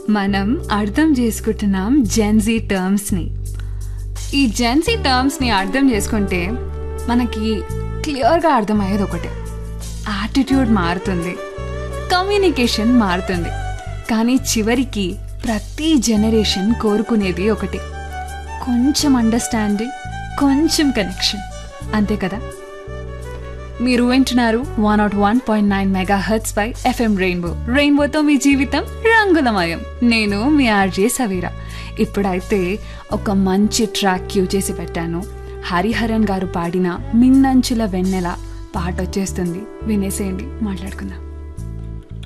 మనం అర్థం చేసుకుంటున్నాం జెన్జీ టర్మ్స్ని ఈ జెన్సీ టర్మ్స్ని అర్థం చేసుకుంటే మనకి క్లియర్గా అర్థమయ్యేది ఒకటే యాటిట్యూడ్ మారుతుంది కమ్యూనికేషన్ మారుతుంది కానీ చివరికి ప్రతి జనరేషన్ కోరుకునేది ఒకటి కొంచెం అండర్స్టాండింగ్ కొంచెం కనెక్షన్ అంతే కదా మీరు వింటున్నారు one not one point nine mega hertz పై ఎఫ్ఎం రెయిన్బో రెయిన్బోతో మీ జీవితం రంగులమయం నేను మీ ఆర్జే సవీరా ఇప్పుడైతే ఒక మంచి ట్రాక్ క్యూ చేసి పెట్టాను హరిహరన్ గారు పాడిన మిన్నంచుల వెన్నెల పాట వచ్చేస్తుంది వినేసేయండి మాట్లాడుకుందాం